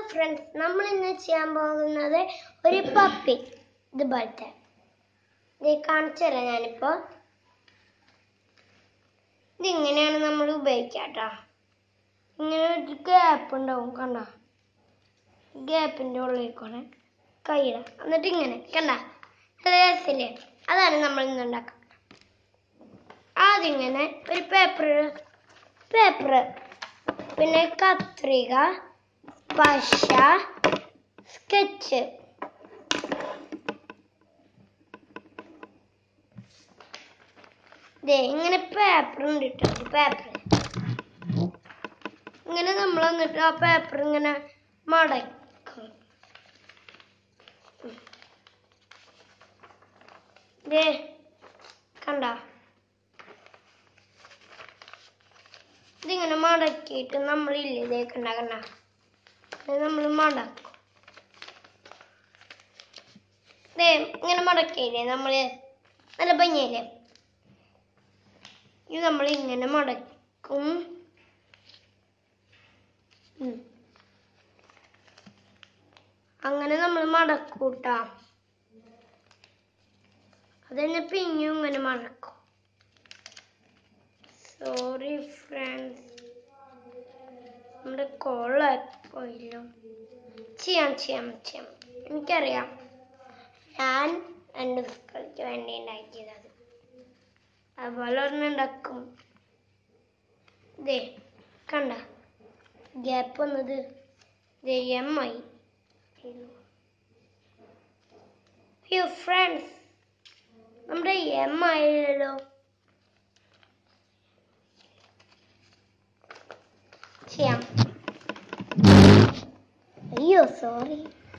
Friends നമ്മൾ ഇന്ന് ചെയ്യാൻ പോകുന്നത് ഒരു പപ്പി ഇതുപോലത്തെ ഇത് കാണിച്ചു തരാം ഞാനിപ്പോ ഇതിങ്ങനെയാണ് നമ്മൾ ഉപയോഗിക്കുക കേട്ടോ ഇങ്ങനെ ഒരു ഗ്യാപ്പ് ഉണ്ടാവും കണ്ട ഗ്യാപ്പിൻ്റെ ഉള്ളിൽ കൂടെ കൈയിടാം എന്നിട്ട് ഇങ്ങനെ കണ്ട നല്ല രസമില്ലേ അതാണ് നമ്മൾ ഇന്ന് ഉണ്ടാക്കുക ആദ്യം ഇങ്ങനെ ഒരു പേപ്പർ പേപ്പർ പിന്നെ കത്രിക പശ സ്കെച്ച് ദേ ഇങ്ങനെ പേപ്പർ ഉണ്ട് കേട്ടോ പേപ്പർ ഇങ്ങനെ നമ്മൾ എന്നിട്ട് ആ പേപ്പർ ഇങ്ങനെ മടക്കും ദേ കണ്ട ഇതിങ്ങനെ മടക്കിയിട്ട് നമ്മളില്ലേ ഇതേ കണ്ട കണ്ട നമ്മൾ മടക്കും ദേ ഇങ്ങനെ മടക്കിയില്ലേ നമ്മൾ നല്ല ഭംഗിയല്ലേ ഇത് നമ്മൾ ഇങ്ങനെ മടക്കും ഉം. അങ്ങനെ നമ്മൾ മടക്കൂട്ടാ അതന്നെ പിന്നെയും ഇങ്ങനെ മടക്കും സോറി ഫ്രണ്ട്സ് നമ്മുടെ കോളായിപ്പോയില്ലോ ചെയ്യാം ചെയ്യാം ചെയ്യാം എനിക്കറിയാം ഞാൻ എൻ്റെ മക്കൾക്ക് വേണ്ടി ഉണ്ടാക്കിയതാണ് അതുപോലെ ഒരെണ്ണം ഉണ്ടാക്കും ദേ കണ്ട ഗ്യാപ്പ് വന്നത് ദേ എം ആയി യോ ഫ്രണ്ട്സ് നമ്മുടെ എം ആയില്ലല്ലോ ചെയ്യാം അയ്യോ സോറി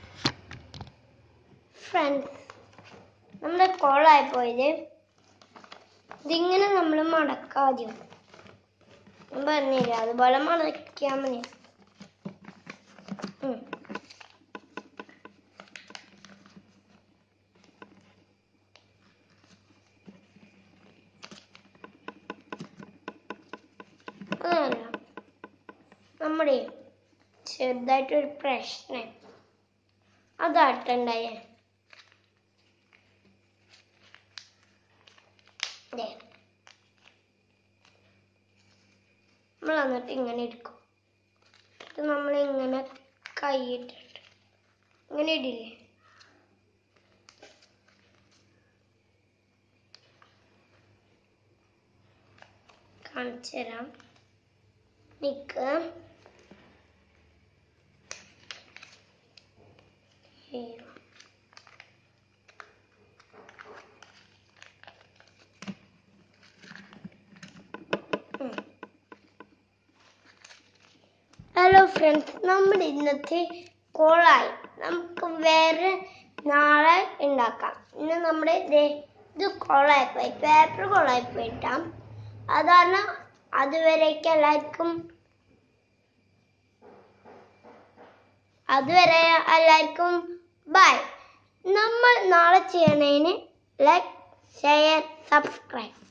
ഫ്രണ്ട്സ് നമ്മുടെ കോളായി പോയത് ഇതിങ്ങനെ നമ്മൾ മടക്കാദ്യം ഞാൻ പറഞ്ഞില്ല അതുപോലെ മടക്കിയാ മതി ഉം. അതല്ല നമ്മുടെ ചെറുതായിട്ടൊരു പ്രശ്നം അതാട്ടുണ്ടായേ ദേ. നമ്മൾ എന്നിട്ട് ഇങ്ങനെ എടുക്കും ഇത് നമ്മൾ ഇങ്ങനെ കൈയിട്ടിട്ട് ഇങ്ങനെ ഇടില്ലേ കാണിച്ചു തരാം നിക്ക് ഹീറോ ഹലോ ഫ്രണ്ട്സ് നമ്മുടെ ഇന്നത്തെ കോളായി നമുക്ക് വേറെ നാളെ ഉണ്ടാക്കാം ഇന്ന് നമ്മുടെ ദേ ഇത് കോളായിപ്പോയി പേപ്പർ കോളായിപ്പോയിട്ടാം അതാണ് അതുവരേക്ക് എല്ലാവർക്കും അതുവരെ എല്ലാവർക്കും ബൈ നമ്മൾ നാളെ ചെയ്യണതിന് ലൈക്ക് ഷെയർ സബ്സ്ക്രൈബ്